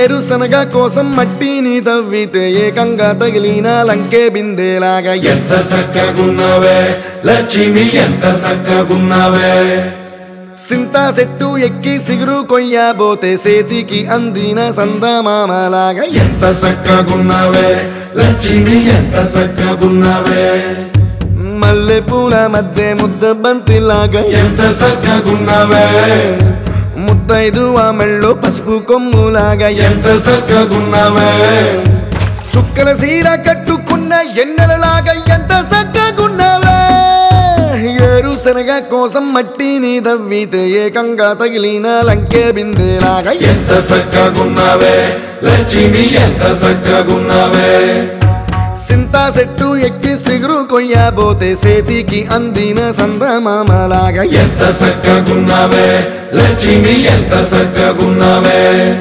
ఏరుశనగ కోసం మట్టిని తవ్వితే ఏకంగా తగిలిన లంకే బిందేలాగా ఎంత సక్కగున్నావే లక్ష్మి ఎంత సక్కగున్నావే సింతా చెట్టు ఎక్కి సిగురు కొయ్యబోతే సేతికి అందిన సందమామలాగా ఎంత సక్కగున్నావే లక్ష్మి ఎంత సక్కగున్నావే మల్లె పూల మధ్య ముద్ద బంతిలాగా ఎంత సక్కగున్నావే ముద్దైదు ఆ మెళ్ళో పసుపు కొమ్ములాగా ఎంత సక్కగున్నావే సుక్కల సీర కట్టుకున్న ఎన్నెలలాగా ఎంత చక్కగున్నావే ఏరుశనగ కోసం మట్టిని దవ్వితే ఏకంగా తగిలిన లంకే బిందేలాగా ఎంత సక్కగున్నావే లక్ష్మి ఎంత సక్కగున్నావే సింతా చెట్టు ఎక్కి సిగురు కొయ్యబోతే సేతికి అందిన సందమామలాగా ఎంత సక్కగున్నావే లక్ష్మి ఎంత సక్కగున్నావే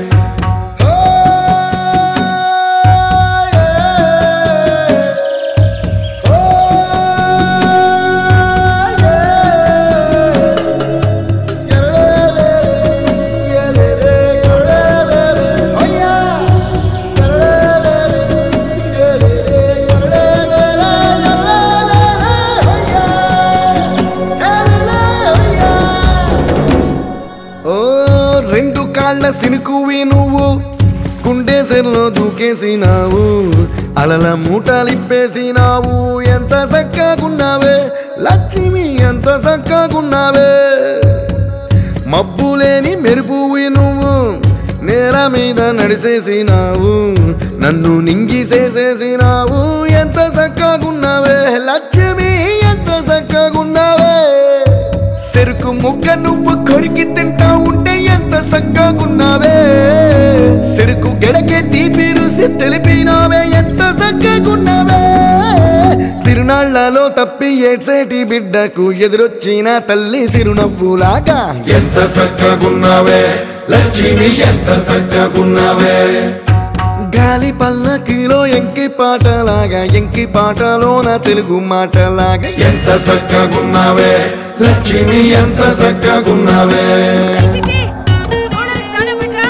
ఓ రెండు కాళ్ళ సినుకువి నువ్వు కుండేసెల్లో దూకేసినావు అలల మూటలిప్పేసినావు ఎంత చక్కగున్నావే లక్ష్మి ఎంత చక్కగున్నావే మబ్బులేని మెరుపువి నువ్వు నేల మీద నడిసేసినావు నన్ను నింగిసేసేసినావు ఎంత చక్కగున్నావే లక్ష్మి ఎంత చక్కగున్నావే చెరుకు ముక్క నువ్వు కొరికి తింటా ఉంటే ఎంత చక్కగున్నావే చెరుకు గెడకే తీపి రుసి తెలిపినావే ఎంత చక్కగున్నావే తిరునాళ్లలో తప్పి ఏడ్సేటి బిడ్డకు ఎదురొచ్చిన తల్లి సిరునవ్వులాగా ఎంత సక్కగున్నావే లక్ష్మి ఎంత సక్కగున్నావే గాలి పల్లకిలో ఎంకి పాటలాగా ఎంకి పాటలోన తెలుగు మాటలాగా ఎంత సక్కగున్నావే లక్ష్మి ఎంత సక్కగున్నావే సిటీ ఓడలు చాలా బిట్రా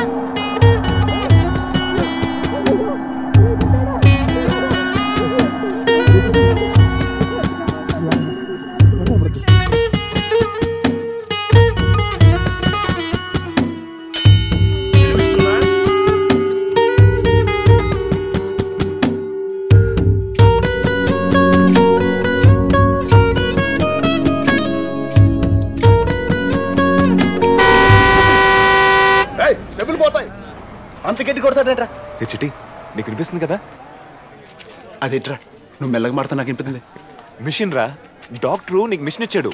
చెప్పులు పోతాయి అంత గట్టి కొడతాడేంట్రా ఏ చిట్టి నీకు వినిపిస్తుంది కదా అదేంట్రా నువ్వు మెల్లగా మాడతా నాకు వినిపిస్తుంది మిషన్ రా డాక్టరు నీకు మిషన్ ఇచ్చాడు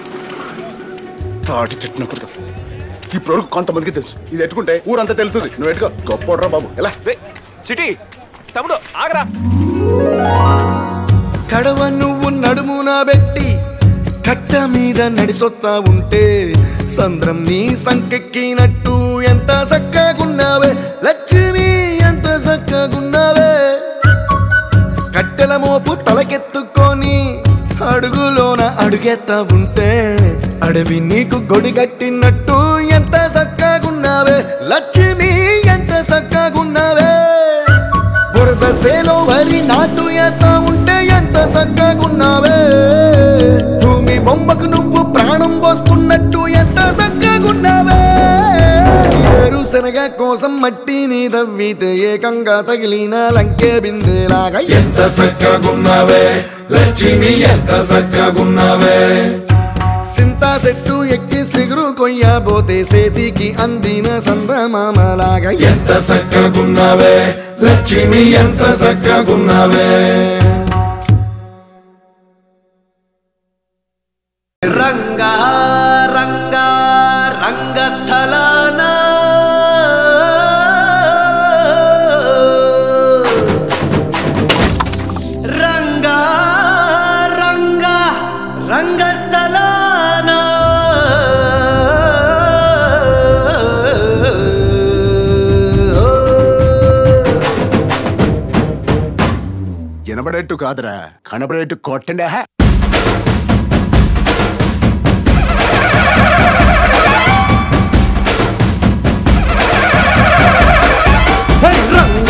తాటి చెట్టు కొడుకు ఈ ప్రొడుకు కొంతమందికి తెలుసు ఇది ఎట్టుకుంటే ఊరంతా తెలుస్తుంది నువ్వు ఎట్టుకో గొప్ప బాబు ఎలా రే చిట్టి తమ్ముడు ఆగరా కడవ నువ్వు నడుమున పెట్టి కట్ట మీద నడిసొత్తా ఉంటే సంద్రం నీ సంకెక్కినట్టు ఎంత చక్కగున్నావే లక్ష్మి ఎంత చక్కగున్నావే కట్టెల మోపు తలకెత్తుకొని అడుగులోన అడుగెత్తా ఉంటే అడవి నీకు గొడిగట్టినట్టు ఎంత చక్కగున్నావే లక్ష్మి ఎంత చక్కగున్నావే బురద సేలో వరి నాటు ఎత్త ఉంటే ఎంత చక్కగున్నావే భూమి బొమ్మకు నువ్వు ప్రాణం పోస్తున్నట్టు ఎంత చక్కగున్నావే ఏరుశనగ కోసం మట్టిని తవ్వితే ఏకంగా తగిలిన లంకే బిందేలాగా ఎంత సక్కగున్నావే లక్ష్మి ఎంత సక్కగున్నావే సింతా చెట్టు ఎక్కి సిగురు కొయ్యబోతే సేతికి అందిన సందమామలాగా ఎంత సక్కగున్నావే లక్ష్మి ఎంత సక్కగున్నావే రంగా రంగా రంగస్థలాన రంగా రంగా రంగస్థలాన వినబడేట్టు కాదురా కనబడేట్టు కొట్టండి ఆహా.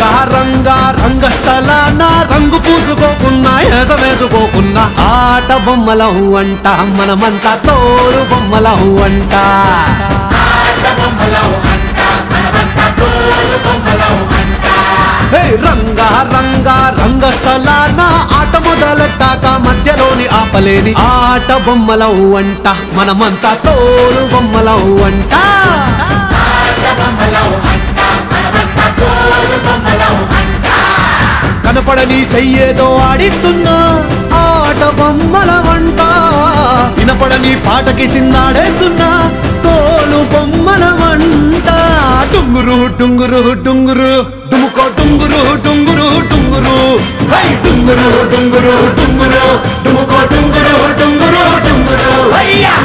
రంగా రంగా రంగస్థలాన రంగు పూసుకోకున్నా ఏస వేసుకోకున్నా ఆట బొమ్మలం అంట మనమంతా తోలు బొమ్మలం అంట హే రంగా రంగా రంగస్థలాన ఆట మొదలెట్టాక మధ్యలోని ఆపలేని ఆట బొమ్మలం అంట మనమంతా తోలు బొమ్మలం అంట కనపడని చెయ్యేదో ఆడిస్తున్నా ఆట బొమ్మల వంట వినపడని పాటకి సిందాడేస్తున్నా తోలు బొమ్మల వంట టుంగురు టుంగురు టుంగురు డుముకో టుంగురు టుంగురు టుంగురు హై టుంగురు టుంగురు టుంగురు డుముకో టుంగురు టుంగురు టుంగురు హయ్యా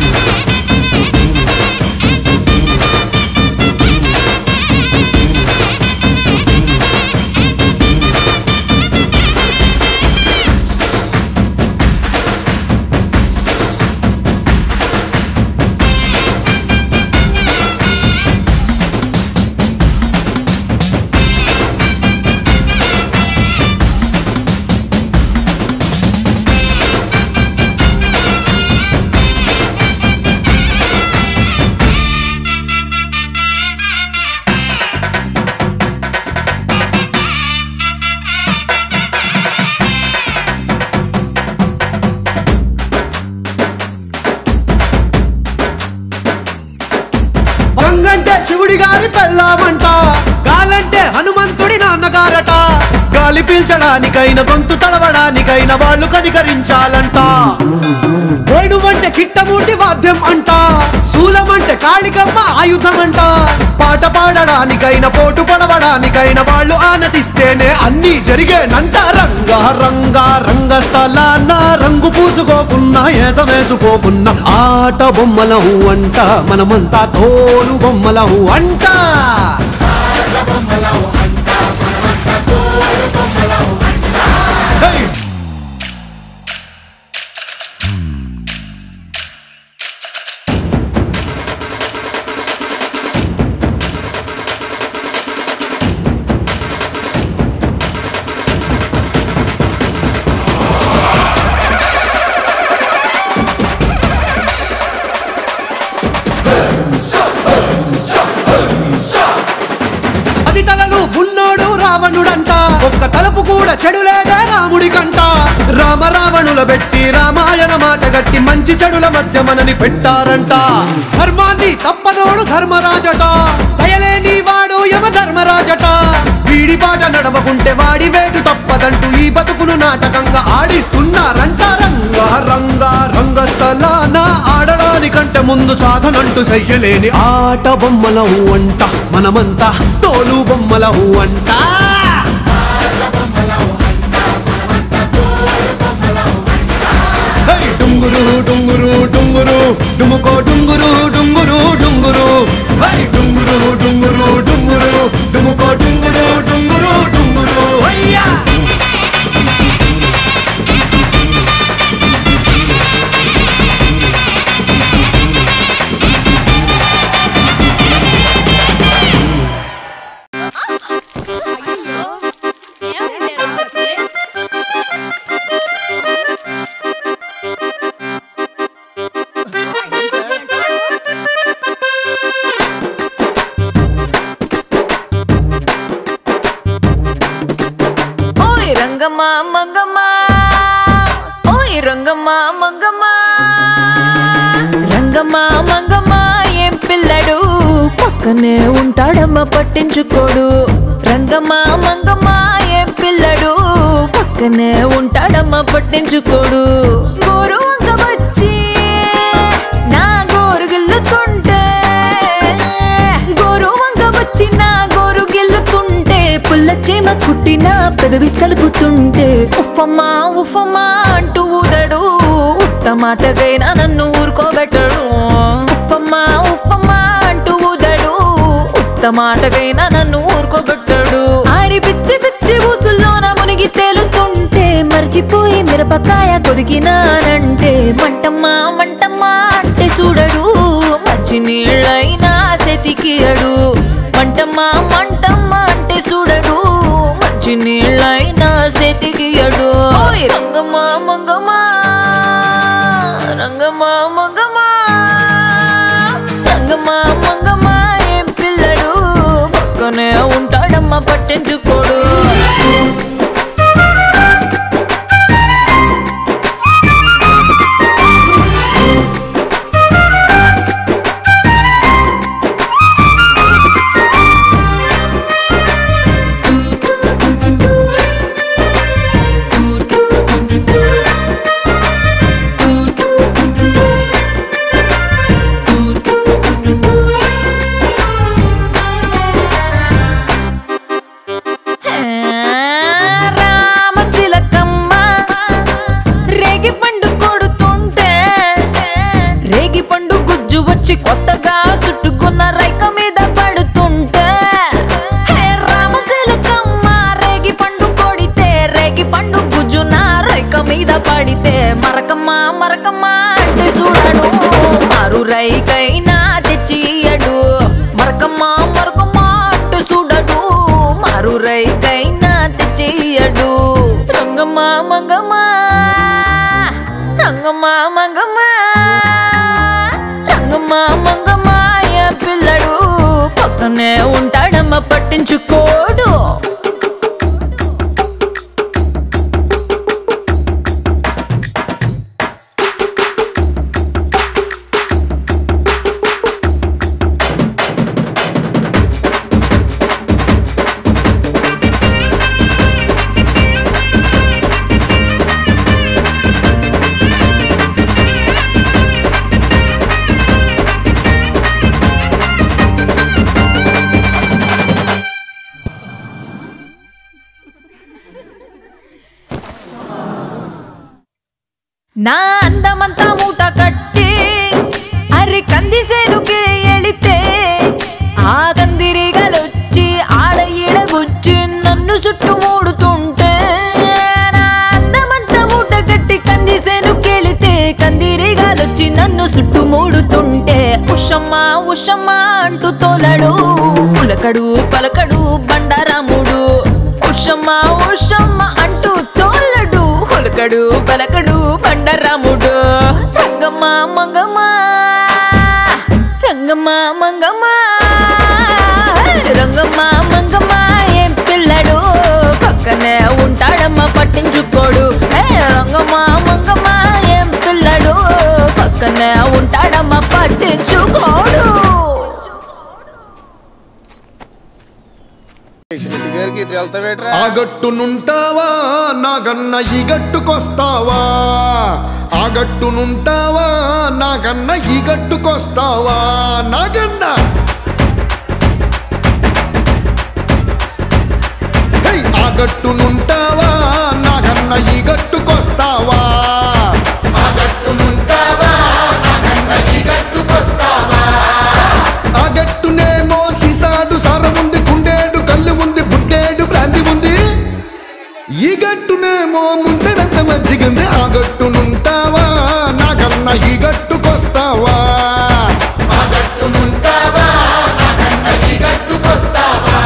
గంగంటే శివుడి గారి పెళ్ళామంట గాలంటే హనుమంతుడి నాన్నగారట గాలి పీల్చడానికైన గొంతు తడవడానికైన వాళ్ళు కనికరించాలంట వేణువంటే కిట్టమూటి వాద్యం అంట శూలమంటే కాళికమ్మ ఆయుధం అంట పాట పాడడానికైన పోటు పడవడానికైన వాళ్ళు ఆనతిస్తేనే అన్ని జరిగేనంట రంగా రంగా రంగస్థలాన రంగు పూసుకోకున్నా ఏస వేసుకోకున్నా ఆట బొమ్మలహు అంట మనమంతా తోలు బొమ్మలహు అంట హే! పది తలలు ఉన్నోడు రావణుడంట ఒక్క తలుపు కూడా చెడు లేదా రాముడి కంట రామ రావణుల పెట్టి రామాయణ మాట గట్టి మంచి చెడుల మధ్య మనని పెట్టారంట ధర్మాన్ని తప్పనోడు ధర్మరాజట దయలేని వాడు యమ ధర్మరాజట వీడి బాట నడవకుంటే వాడి వేటు తప్పదంటూ ఈ బతుకును నాటకంగా ఆడిస్తున్నారంట రంగా రంగా రంగస్థలాన ఆడడానికంటే ముందు సాధనంటూ చెయ్యలేని ఆట బొమ్మలహు అంట మనమంతా తోలు బొమ్మలహు అంట హే! డుంగురు డుంగురు డుంగురు డుముకో డుంగురు డుంగురు డుంగురు హై డుంగురు డుంగురు డుంగురు డుముకో డుంగురు డుంగురు డుంగురు హయ్యా ఓయ్ రంగమ్మ మంగమ్మ ఓయ్ రంగమ్మ మంగమ్మ రంగమ్మ మంగమ్మ ఏం పిల్లడు పక్కనే ఉంటాడమ్మ పట్టించుకోడు రంగమ్మ మంగమ్మ ఏం పిల్లడు పక్కనే ఉంటాడమ్మ పట్టించుకోడు గోరు వంక వచ్చి నా గోరు గిల్లుతుంటే గోరు వంక వచ్చి నా గోరు గిల్లుతుంటే పుల్ల చేమ కుట్టిన పెదవి సలుపుతుంటే ఉఫమ్మా ఉఫమ్మా అంటూ ఊదడు ఉత్త మాటకైనా నన్ను ఊరుకోబెట్టడు ఉఫమ్మా ఉఫమ్మా అంటూ ఊదడు ఉత్త మాటకైనా నన్ను ఊరుకోబెట్టడు ఆడి పిచ్చి పిచ్చి ఊసుల్లోన మునిగి తేలుతుంటే మర్చిపోయి మిరపకాయ కొరికినానంటే మంటమ్మా మంటమ్మా అంటే చూడడు మంచి నీళ్ళైనా సెతికియడు మంటమ్మా మంటమ్మా అంటే చూడడు రంగమా మంగమా రంగమా మంగమా రంగమా మంగమా ఏం పిల్లడు పక్కనే ఉంటాడమ్మా పట్టించుకోడు రామశిలకమ్మ రేగి పండు కొడుతుంటే రేగి పండు గుజ్జు వచ్చి కొత్తగా చుట్టుకున్న రైక మీద పడుతుంటే హే రామశిలకమ్మ రేగి పండు కొడితే రేగి పండు గుజ్జు నా రైక మీద పడితే మరకమ్మ మరకమ్మ అంటే చూడడు మారు రైకైనా తెచ్చియడు మరకమ్మ మరకమ్మ అంటే చూడడు మారు రైకైనా తెచ్చియడు రంగమ్మ మంగమ్మ రంగమ్మ మంగమ్మ రంగమ్మ మంగమ్మ ఏ పిల్లడు పక్కనే ఉంటాడమ్మ పట్టించుకోడు నా అందమంతా మూట కట్టి అరి కంది సేనుకి ఎళితే ఆ కందిరిగలొచ్చి ఆడ ఈడగొచ్చి నన్ను చుట్టుమూడుతుంటే నా అందమంతా మూట కట్టి కంది సేనుకెళితే కందిరిగాలొచ్చి నన్ను చుట్టుమూడుతుంటే ఉషమ్మ ఉషమ్మ అంటూ తోలడు పులకడు పలకడు బండారాముడు ఉషమ్మ ఉషమ్మ అంటూ తోలడు హొలకడు పలకడు బండరాముడు రంగమ్మ మంగమ్మ రంగమ్మ మంగమ్మ రంగమ్మ మంగమ్మ ఏం పిల్లడు పక్కనే ఉంటాడమ్మ పట్టించుకోడు ఏ రంగమ్మ మంగమ్మ ఏం పిల్లడు పక్కనే ఉంటాడమ్మ పట్టించుకోడు ఆ గట్టునుంటావా నాగన్న ఈ గట్టుకొస్తావా ఆ గట్టునుంటావా నాగన్న ఈ గట్టుకొస్తావా నాగన్న హే, ఆ గట్టునుంటావా నాగన్న ఈ గట్టుకొస్తావా ఆ గట్టునుంటావా నాగన్న ఈ గట్టుకొస్తావా ఆ గట్టునేమో సీసాడు సారం ఉంది కుండేడు కళ్ళు ఉంది బుట్టేడు బ్రాంతి ఉంది ఈ గట్టునేమో ముందడంత మజ్జిగుంది ఆ గట్టునుంటావా నాకన్నా ఈ గట్టుకొస్తావా ఆ గట్టునుంటావా నాకన్నా ఈ గట్టుకొస్తావా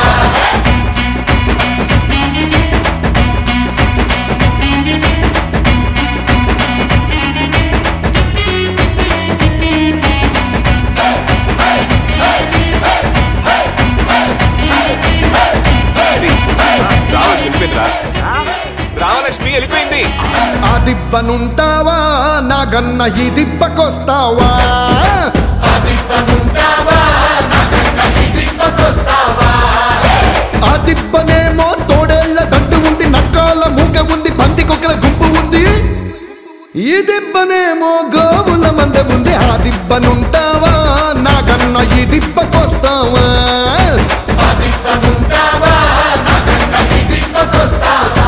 చిటి, రామలక్ష్మి వెళ్ళిపోయిందిరా రామలక్ష్మి వెళ్ళిపోయింది ఆ దిబ్బనుంటావా నాగన్న ఈ దిబ్బకొస్తావా ఆ దిబ్బనుంటావా నాగన్న ఈ దిబ్బకొస్తావా ఆ దిబ్బనేమో తోడేళ్ల దండు ఉంది నక్కాల మూక ఉంది పంది కుక్కల గుంపు ఉంది ఈ దిబ్బనేమో గోవుల మంద ఉంది ఆ దిబ్బనుంటావా నాగన్న ఈ దిబ్బకొస్తావా ఆ దిబ్బనుంటావా నాగన్న ఈ దిబ్బకొస్తావా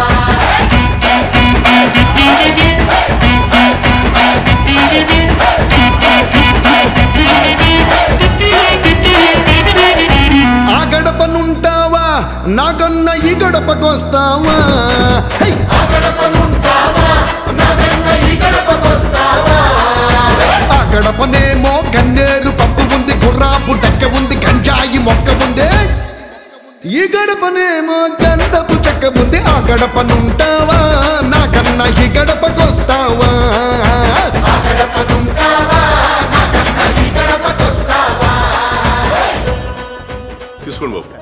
ఆ గడపనుంటావా నాగన్న ఈ గడపకొస్తావా హై! ఆ గడపనుంటావా నాగన్న ఈ గడపకొస్తావా ఆ గడపనేమో కన్నేరు పప్పు ఉంది గుర్రాపు డక్క ఉంది గంజాయి మొక్క ఉంది ఈ గడపనేమో గంధపు చెక్క ఉంది ఆ గడపనుంటావా నాగన్న ఈ గడపకొస్తావా తీసుకోండి బాబు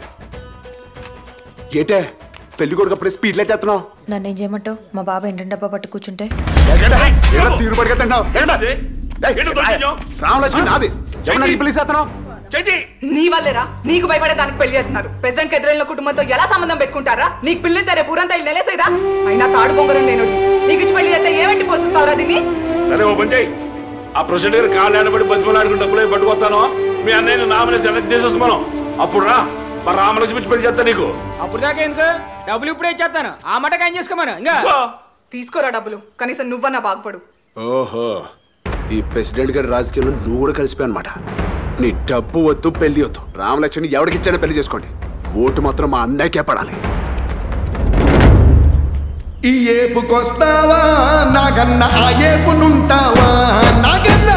ఏంటే పెళ్లి కొడుకు అప్పుడే స్పీడ్ లైట్ ఎత్తున్నావు నన్ను ఏం చేయమంటావు మా బాబా ఏంటంటే డబ్బా పట్టు కూర్చుంటే తీరు పడిగెత్తున్నావు ఏంటో దొరికిందో? రామలక్ష్మి నాది ఎవరు ఈ పిలిచి ఎత్తున్నావు చేతి నీ వల్లేరా నీకు భయపడే దానికి పెళ్లి చేస్తున్నారు ప్రెసిడెంట్ ఎదురైన కుటుంబంతో ఎలా సంబంధం పెట్టుకుంటారా నీకు పిల్లి తెరే పూరంతా ఇల్లు నెలేసేదా అయినా తాడు బొంగరం లేనుడు నీకు ఇచ్చి పెళ్లి చేస్తే ఏమంటి పోషిస్తావురా దీన్ని సరే ఓ పని చేయి ఆ ప్రెసిడెంట్ గారు కాళ్ళు ఆడబడి బతిమలాడుకుని డబ్బులు అవి పట్టుకొస్తాను మీ అన్నయ్యని నామినేషన్ సెలెక్ట్ చేసేసుకున్నాను అప్పుడు రా మా రామలక్ష్మి ఇచ్చి పెళ్లి చేస్తా నీకు అప్పుడు దాకా ఎందుకు డబ్బులు ఇప్పుడే ఇచ్చేస్తాను ఆ మటకు ఏం చేసుకోమను ఇంకా సో, తీసుకోరా డబ్బులు కనీసం నువ్వన్నా బాగుపడు ఓహో ఈ ప్రెసిడెంట్ గారి రాజకీయంలో నువ్వు కూడా కలిసిపోయి అనమాట నీ డబ్బు వద్దు పెళ్లి వద్దు రామలక్ష్మి ఎవరికి ఇచ్చానో పెళ్లి చేసుకోండి ఓటు మాత్రం మా అన్నయ్యకే పడాలి ఈ ఏపుకొస్తావా నాగన్న ఆ ఏపునుంటావా నాగన్న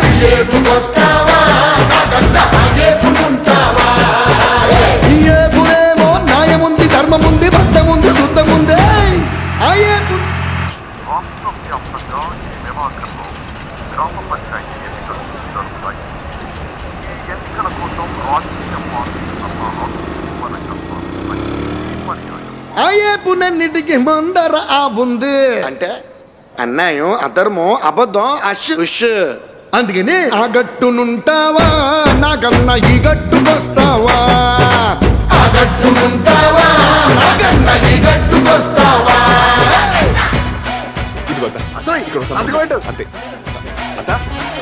ఈ ఏపునేమో న్యాయముంది ధర్మముంది భక్తముంది శుద్ధముంది ఆ ఏపు రాష్ట్ర వ్యాప్తంగా ఈ నెలాఖరులో గ్రామ పంచాయతీ ఎన్నికలు జరుగుతాయి ఈ ఎన్నికల కోసం రాజకీయ పార్టీల మన పర్యాయం ఆ ఏపునన్నిటికి ముందర ఆ ఉంది అంటే అన్యాయం అధర్మం అబద్ధం అష్ ఉష్ అందుకని ఆ గట్టునుంటావా నాగన్న ఈ గట్టుకొస్తావా ఆ గట్టునుంటావా నాగన్న ఈ గట్టుకొస్తావా ఇదిగో అత్త. ఇక్కడ వస్తాను. అంతకు పెట్టు. అంతే అత్త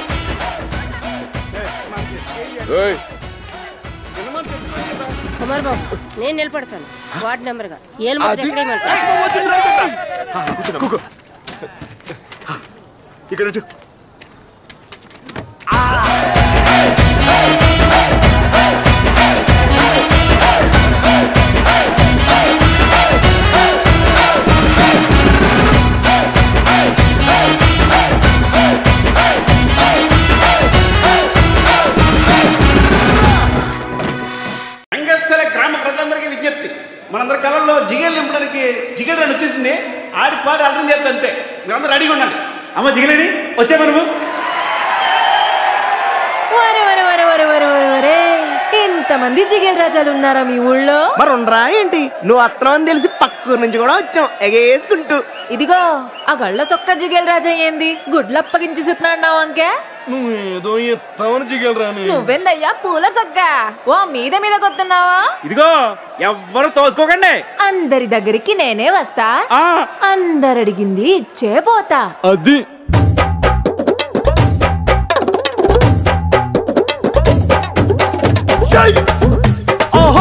కుమార్ బాబు నేను నిలబడతాను వార్డ్ నెంబర్ గా ఏళ్ళు మాత్రం అది- ఎక్కడేమంటారు కూకో. ఇక్కడ ఇటు. రంగస్థల గ్రామ ప్రజలందరికీ విజ్ఞప్తి మనందరి కళల్లో జిగేలు నింపడానికి జిగేల్ రన్ వచ్చేసింది ఆడి పాడి అర్థం చేస్తా అంతే మీరందరూ రెడీగా ఉండండి అమ్మ జిగలేని వచ్చే నువ్వు వరే వరే వరే వరే వరే వరే వరే ఇంతమంది జిగేల్ రాజాలు ఉన్నారా మీ ఊళ్ళో మరి ఉండరా ఏంటి నువ్వు అత్తనం అని తెలిసి పక్కూరు నుంచి కూడా వచ్చాం ఎగేసుకుంటూ ఇదిగో ఆ గళ్ళ సొక్క జిగేల్ రాజా ఏంది గుడ్లప్పగించి సుతున్నాడు అంకే నువ్వేదో ఎత్తావని జిగలరాని నువ్వెందయ్యా పూల సొక్క ఓ మీద మీద కొత్తున్నావా ఇదిగో ఎవ్వరు తోసుకోకండి అందరి దగ్గరికి నేనే వస్తా ఆ అందరు అడిగింది ఇచ్చే పోతా అది ఓహో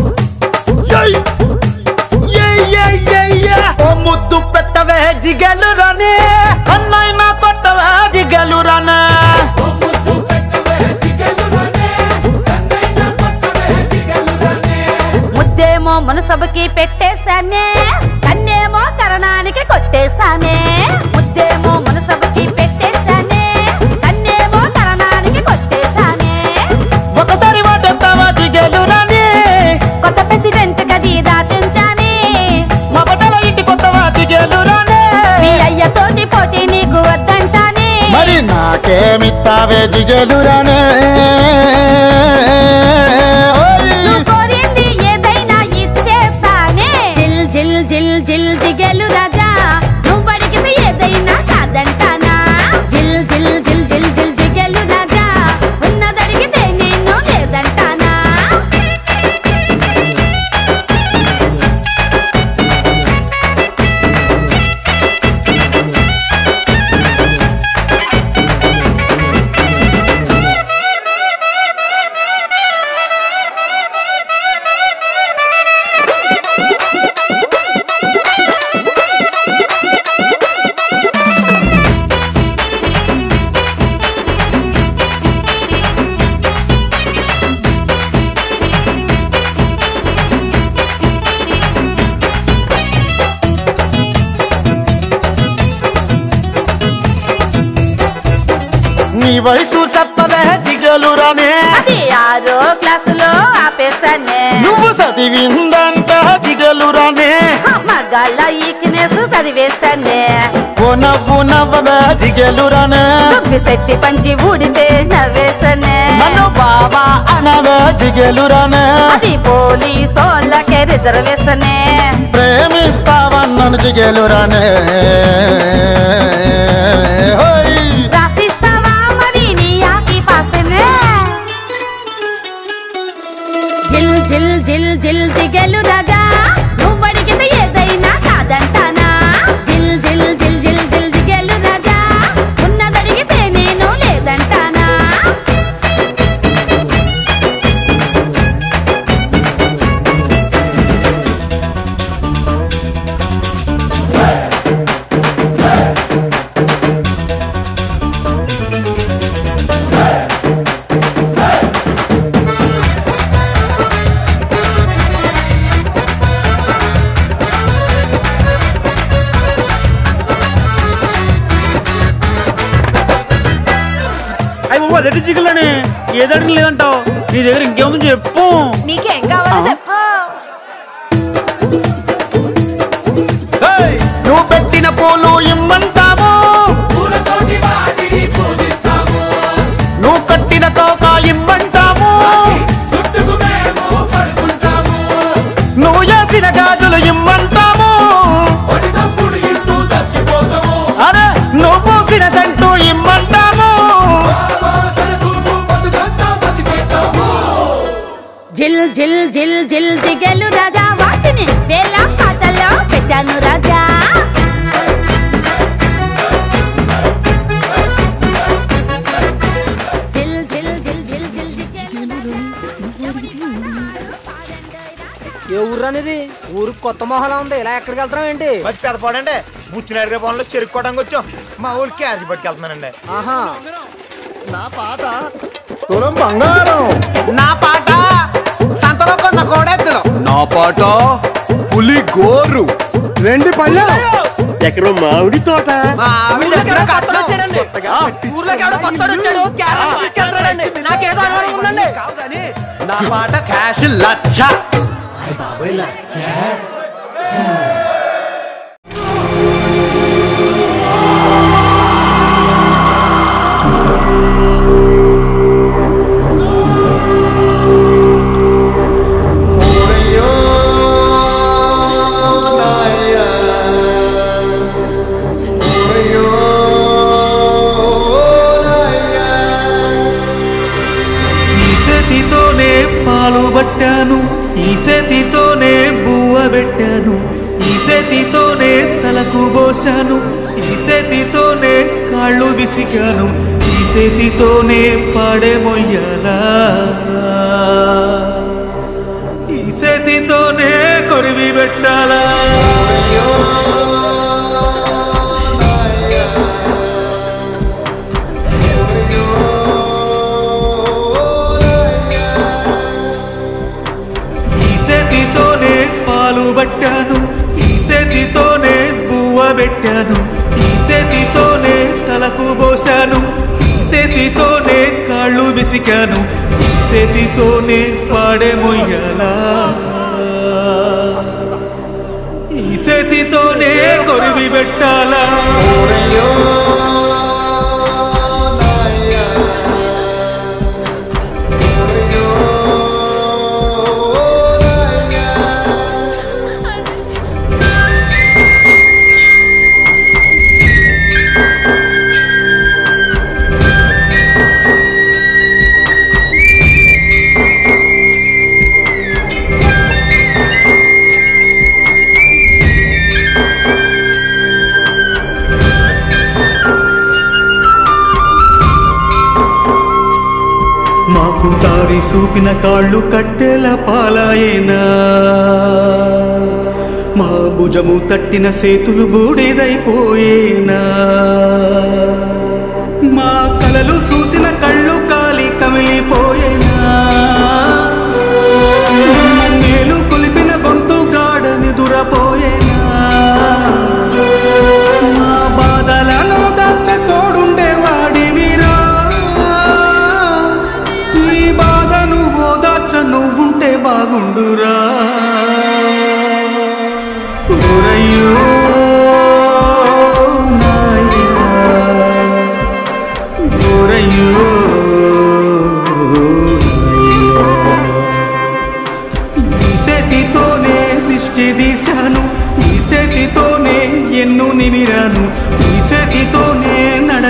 ఓ ముద్దు పెట్టవే జిగలు రాని అన్నైనా కొట్టవే జిగలు రానే ముద్దేమో మనసభకి పెట్టేశానే కన్నేమో కరణానికి కొట్టేశానే ముద్దేమో మనసభకి పెట్టేశానే కన్నేమో కరణానికి కొట్టేశానే ఒకసారి వాటెత్తావా జిగలు రాని కొత్త ప్రెసిడెంట్ గది దాచించానే మా బట్టల ఇంటి కొత్తవా జిగలు రాని మీ అయ్యతోటి పోటీ నీకు వద్దంటానే మరి నాకేమిత్తావే జిగలురానే నువ్వు కోరింది ఏదైనా ఇచ్చేస్తానే జిల్ జిల్ జిల్ జిల్ జిగెలు రాజా నువ్వు అడిగింది ఏదైనా కాదంటానా జిల్ జిల్ జిల్ జిల్ జిల్ జిగెలు రాజా ఉన్నదడిగితే నేను లేదంటానా నీ వయసు సత్తవే జిగలు రానే అది ఆరో క్లాసులో ఆపేస్తానే నువ్వు చదివిందంట జిగలు రానే మగాళ్ళ ఈక్నెస్ చదివి అది వేస్తానే ఓ నవ్వు నవ్వవే జిగేలురానే సుబ్బి శెట్టి పంచి ఊడితే నవ్వేస్తానే నన్ను బాబా అనవే జిగేలురానే అది పోలీసోళ్ళకే రిజర్వేషనే ప్రేమిస్తావన్నను జిగేలురానే హోయ్ రాసిస్తావా మరి నీ ఆకి పాస్తేనే జిల్ జిల్ జిల్ జిల్ దిగలు రాజా నువ్వు అడిగితే ఏదైనా కాదంటానా జిల్ జిల్ జిల్ జిల్ జిల్ దిగలు రాజా ఉన్నదడిగితే నేను లేదంటానా అయ్యి బాబు అదే చికెన్లోనే ఏదడికి లేదంటావు నీ దగ్గర ఇంకేముంది చెప్పు నీకేం కావాలో చెప్పు హేయ్! నువ్వు పెట్టిన పూలు ఇమ్మంటాము నువ్వు కట్టిన తోక ఇమ్మంటాము నువ్వు చేసిన గాజులు ఇమ్మంటాము అరే నువ్వు పూసిన సెంటు ఇమ్మంటాము జిల్ జిల్ జిల్ జిల్ దిగలు రాజా వాటిని వేల పాటల్లో పెట్టాను రాజా జిల్ జిల్ జిల్ జిల్ జిల్ దిగలు ఏ ఊరు అనేది ఊరు కొత్త మొహలా ఉంది ఇలా ఎక్కడికి వెళ్తాం ఏంటి మరి పెదపాడండి బుచ్చినాడు పొలంలో చెరుక్కోవడానికి వచ్చాం మా ఊరికి క్యారేజ్ పట్టుకెళ్తున్నానండి ఆహా నా పాట తులం బంగారం నా పాట సంతలో కొన్న కోడెత్తులు నా పాట పులి గోరు వెండి పళ్ళు ఎక్కడ మామిడి తోట ఊర్లోకి ఎవడో కొత్తోడు వచ్చాడండి. ఊర్లోకి ఎవడో కొత్తోడు వచ్చాడు క్యారెట్ తీసుకెళ్తాడండి నాకేదో అనుమానం ఉందండి నా పాట క్యాష్ లచ్చ ఈ చేతితోనే పాలు పట్టాను ఈ చేతితోనే బువ్వ పెట్టాను ఈ చేతితోనే తలకు పోసాను ఈ చేతితోనే కాళ్ళు విసిగాను ఈ చేతితోనే పాడే మొయ్యాలా ఈ చేతితోనే కొరివి పెట్టాలా ఈ చేతితోనే పాలు పట్టాను ఈ చేతితోనే బువ్వ పెట్టాను ఈ చేతితోనే తలకు పోసాను ఈ చేతితోనే కాళ్ళు విసికాను ఈ చేతితోనే పాడే మొయ్యాలా ఈ చేతితోనే కొరివి పెట్టాలా మాకు దారి చూపిన కాళ్ళు కట్టెల పాలాయేనా మా భుజము తట్టిన సేతులు బూడిదైపోయేనా మా కలలు చూసిన కళ్ళు కాలి కమిలిపోయేనా మేలు కొలిపిన గొంతు గాడని దురపోయేనా మా బాధలను దాచ తోడుండే వాడివిరా ఈ బాధను ఓదార్చ నువ్వుంటే బాగుండురా ఓరయ్యో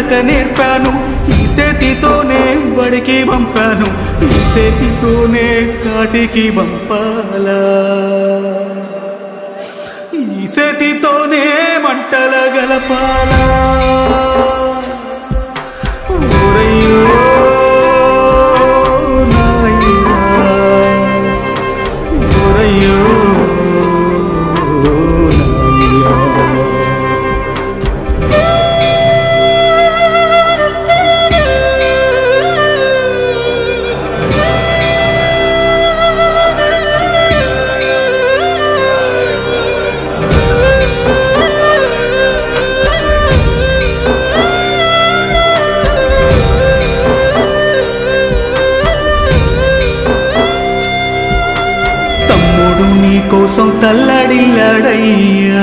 నడక నేర్పాను ఈ చేతితోనే బడికి పంపాను ఈ చేతితోనే కాటికి పంపాలా ఈ చేతితోనే మంటల గలపాలా ఓరయ్యో నాయనా, ఓరయ్యో నాయ్యా. తమ్ముడు నీ కోసం తల్లడిల్లాడయ్యా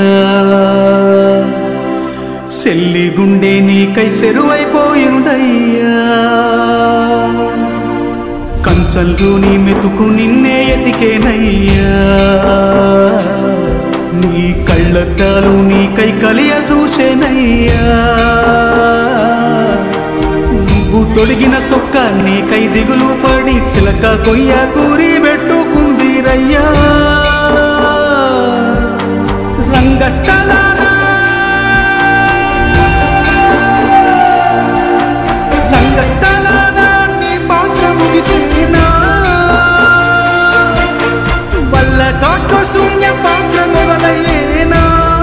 సెల్లి గుండె నీకై సెరువైపోయిందయ్యా కంచంలో నీ మెతుకు నిన్నే ఎతికేనయ్యా నీ కళ్ళద్దాలు నీకై కలియ చూసేనయ్యా నువ్వు తొడిగిన సొక్క నీకై దిగులు పడి చిలక కొయ్య కూరి పెట్టుకుందిరయ్యా రంగస్థలాన రంగస్థలాన నీ పాత్ర ముగిసేనా వల్ల కాట్లో శూన్య పాత్ర మొదలయ్యేనా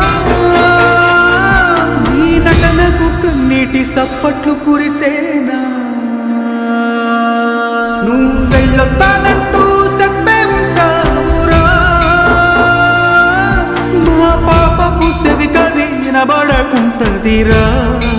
నీ నటనకు కన్నీటి సప్పట్లు కురిసేనా నువ్వు వెళ్ళొత్తానంటూ చెప్పే ఉంటావురా మా పాపపు సెవి కది వినబడకుంటదిరా